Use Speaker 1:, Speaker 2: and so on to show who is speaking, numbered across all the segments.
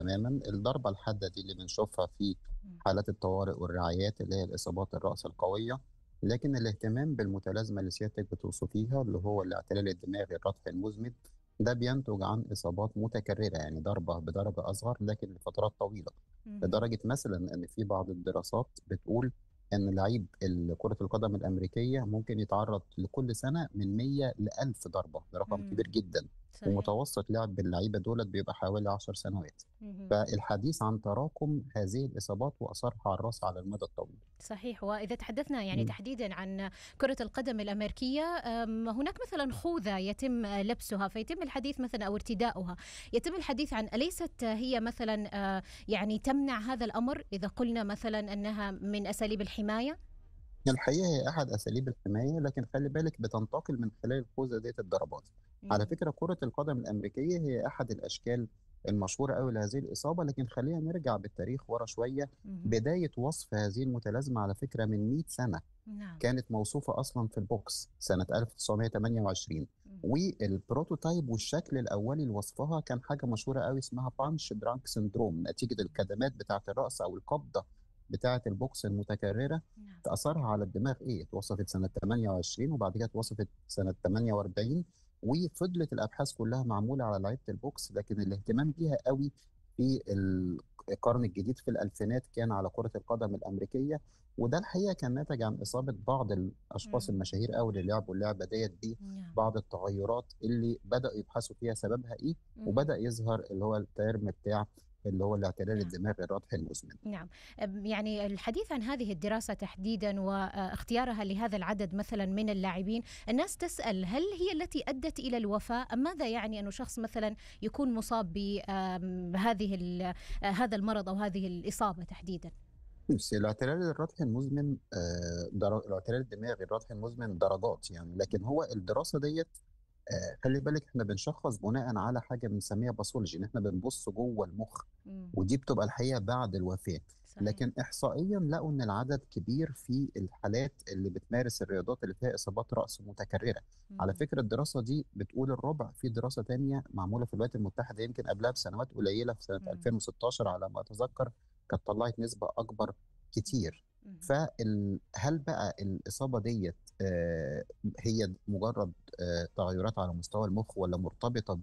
Speaker 1: تماما الضربة الحادة دي اللي بنشوفها في
Speaker 2: إمم.
Speaker 1: حالات الطوارئ والرعايات اللي هي الإصابات الرأس القوية لكن الاهتمام بالمتلازمة اللي سيادتك بتوصفيها اللي هو الاعتلال الدماغي الرطح المزمن ده بينتج عن إصابات متكررة يعني ضربة بدرجة أصغر لكن لفترات طويلة
Speaker 2: اهم.
Speaker 1: لدرجة مثلا إن في بعض الدراسات بتقول إن لعيب ال- كرة القدم الأمريكية ممكن يتعرض لكل سنة من 100 ل 1000 ضربة ده رقم كبير
Speaker 2: إمم.
Speaker 1: جدا
Speaker 2: صحيح.
Speaker 1: ومتوسط لعب اللعيبة دولت بيبقى حوالي 10 سنوات
Speaker 2: اهم.
Speaker 1: فالحديث عن تراكم هذه الإصابات وأثرها على الرأس على المدى الطويل
Speaker 2: صحيح وإذا تحدثنا يعني
Speaker 1: مم.
Speaker 2: تحديدا عن كرة القدم الأمريكية أم، هناك مثلا خوذة يتم لبسها فيتم الحديث مثلا أو ارتداؤها يتم الحديث عن أليست هي مثلا آه، يعني تمنع هذا الأمر إذا قلنا مثلا أنها من أساليب الحماية
Speaker 1: الحقيقة هي أحد أساليب الحماية لكن خلي بالك بتنتقل من خلال الخوذة ديت الضربات على
Speaker 2: مم.
Speaker 1: فكرة كرة القدم الأمريكية هي أحد الأشكال المشهورة أوي لهذه الإصابة لكن خلينا نرجع بالتاريخ ورا شوية
Speaker 2: مهم.
Speaker 1: بداية وصف هذه المتلازمة على فكرة من 100 سنة
Speaker 2: نعم
Speaker 1: كانت موصوفة أصلا في البوكس سنة 1928
Speaker 2: مم.
Speaker 1: والبروتوتايب والشكل الأولي لوصفها كان حاجة مشهورة قوي اسمها بانش درانك سندروم نتيجة الكدمات بتاعة الرأس أو القبضة بتاعة البوكس المتكررة
Speaker 2: نعم
Speaker 1: أثرها على الدماغ إيه؟ اتوصفت سنة 28 وبعد كده اتوصفت سنة 48 وفضلت الأبحاث كلها معمولة على لعيبة البوكس لكن الاهتمام بيها قوي في القرن الجديد في الألفينات كان على كرة القدم الأمريكية وده الحقيقة كان ناتج عن إصابة بعض الأشخاص
Speaker 2: مم.
Speaker 1: المشاهير قوي اللي لعبوا اللعبة ديت
Speaker 2: نعم
Speaker 1: ببعض التغيرات اللي بدأوا يبحثوا فيها سببها إيه
Speaker 2: مم.
Speaker 1: وبدأ يظهر اللي هو الترم بتاع اللي هو الاعتلال
Speaker 2: نعم.
Speaker 1: الدماغي الرطح المزمن
Speaker 2: نعم أم، يعني الحديث عن هذه الدراسة تحديدا واختيارها لهذا العدد مثلا من اللاعبين الناس تسأل هل هي التي أدت إلى الوفاة أم ماذا يعني أنه شخص مثلا يكون مصاب بهذه ال- هذا المرض أو هذه الإصابة تحديدا
Speaker 1: بس الاعتلال الرطح المزمن آه، در... الاعتلال الدماغي الرطح المزمن درجات يعني لكن هو الدراسه ديت آه، خلي بالك احنا بنشخص بناء على حاجه بنسميها باثولوجي ان احنا بنبص جوه المخ
Speaker 2: مم.
Speaker 1: ودي بتبقى الحقيقه بعد الوفاه
Speaker 2: صحيح.
Speaker 1: لكن احصائيا لقوا ان العدد كبير في الحالات اللي بتمارس الرياضات اللي فيها اصابات راس متكرره على
Speaker 2: مم.
Speaker 1: فكره الدراسه دي بتقول الربع في دراسه تانية معموله في الولايات المتحده يمكن قبلها بسنوات قليله في سنه
Speaker 2: مم.
Speaker 1: 2016 على ما اتذكر كانت طلعت نسبه اكبر كتير
Speaker 2: مم.
Speaker 1: فهل بقى الإصابة ديت آه، هي مجرد آه، تغيرات على مستوى المخ ولا مرتبطة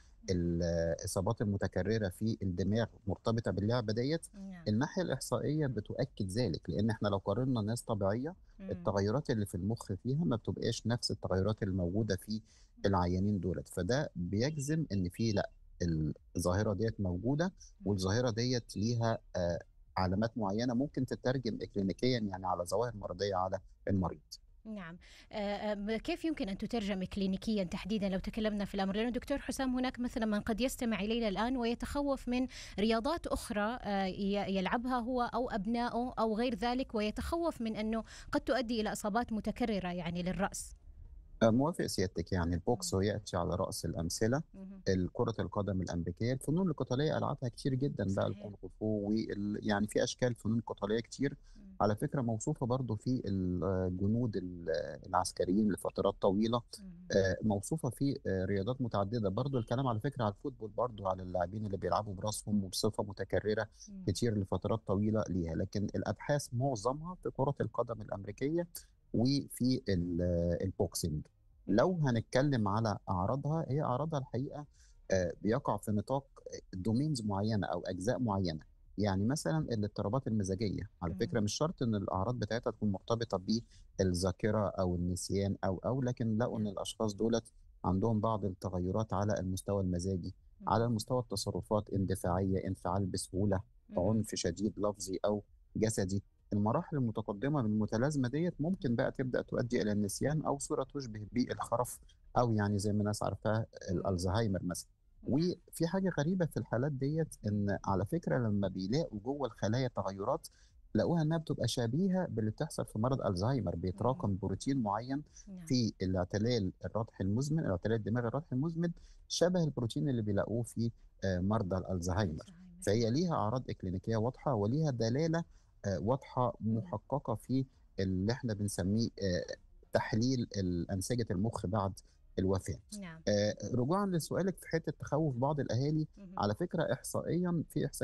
Speaker 1: بالإصابات المتكررة في الدماغ مرتبطة باللعبة ديت
Speaker 2: نعم.
Speaker 1: الناحية الإحصائية بتؤكد ذلك لأن احنا لو قارنا ناس طبيعية
Speaker 2: مم.
Speaker 1: التغيرات اللي في المخ فيها ما بتبقاش نفس التغيرات الموجودة في العيانين دولت فده بيجزم إن في لا الظاهرة ديت موجودة والظاهرة ديت ليها آه، علامات معينة ممكن تترجم إكلينيكيا يعني على ظواهر مرضية على المريض
Speaker 2: نعم آه، آه، كيف يمكن أن تترجم كلينيكيا تحديدا لو تكلمنا في الأمر لأنه دكتور حسام هناك مثلا من قد يستمع إلينا الآن ويتخوف من رياضات أخرى آه، ي- يلعبها هو أو أبنائه أو غير ذلك ويتخوف من أنه قد تؤدي إلى إصابات متكررة يعني للرأس
Speaker 1: آه، موافق سيادتك يعني البوكس هو يأتي على رأس الأمثلة
Speaker 2: مهم.
Speaker 1: كرة القدم الأمريكية الفنون القتالية ألعابها كتير جدا بقى
Speaker 2: صحيح.
Speaker 1: الكونغ فو وال... يعني في أشكال فنون قتالية كتير
Speaker 2: مم.
Speaker 1: على فكرة موصوفة برضو في الجنود ال- العسكريين لفترات طويلة
Speaker 2: مم.
Speaker 1: آه، موصوفة في آه، رياضات متعددة برضو الكلام على فكرة على الفوتبول برضو على اللاعبين اللي بيلعبوا براسهم وبصفة متكررة
Speaker 2: مم.
Speaker 1: كتير لفترات طويلة ليها لكن الأبحاث معظمها في كرة القدم الأمريكية وفي ال- البوكسينج لو هنتكلم على أعراضها هي أعراضها الحقيقة آه، بيقع في نطاق دومينز معينة أو أجزاء معينة يعني مثلا الاضطرابات المزاجية على
Speaker 2: مم.
Speaker 1: فكرة مش شرط إن الأعراض بتاعتها تكون مرتبطة بالذاكرة أو النسيان أو أو لكن لقوا إن
Speaker 2: نعم.
Speaker 1: الأشخاص دولت عندهم بعض التغيرات على المستوى المزاجي
Speaker 2: مم.
Speaker 1: على المستوى التصرفات اندفاعية انفعال بسهولة
Speaker 2: مم.
Speaker 1: عنف شديد لفظي او جسدي المراحل المتقدمه من المتلازمه ديت ممكن بقى تبدا تؤدي الى النسيان او صوره تشبه بالخرف او يعني زي ما الناس عارفاها الالزهايمر مثلا وفي حاجه غريبه في الحالات ديت ان على فكره لما بيلاقوا جوه الخلايا تغيرات لقوها انها بتبقى شبيهه باللي بتحصل في مرض الزهايمر بيتراكم بروتين معين
Speaker 2: نعم.
Speaker 1: في الاعتلال الرطح المزمن الاعتلال الدماغي الرطح المزمن شبه البروتين اللي بيلاقوه في آه، مرضى الالزهايمر
Speaker 2: الزهايمر.
Speaker 1: فهي ليها اعراض اكلينيكيه واضحه وليها دلاله آه، واضحه محققه في اللي احنا بنسميه آه، تحليل انسجه المخ بعد الوفاه
Speaker 2: نعم
Speaker 1: آه، رجوعا لسؤالك في حته تخوف بعض الاهالي
Speaker 2: مهم.
Speaker 1: على فكره احصائيا في احصائيه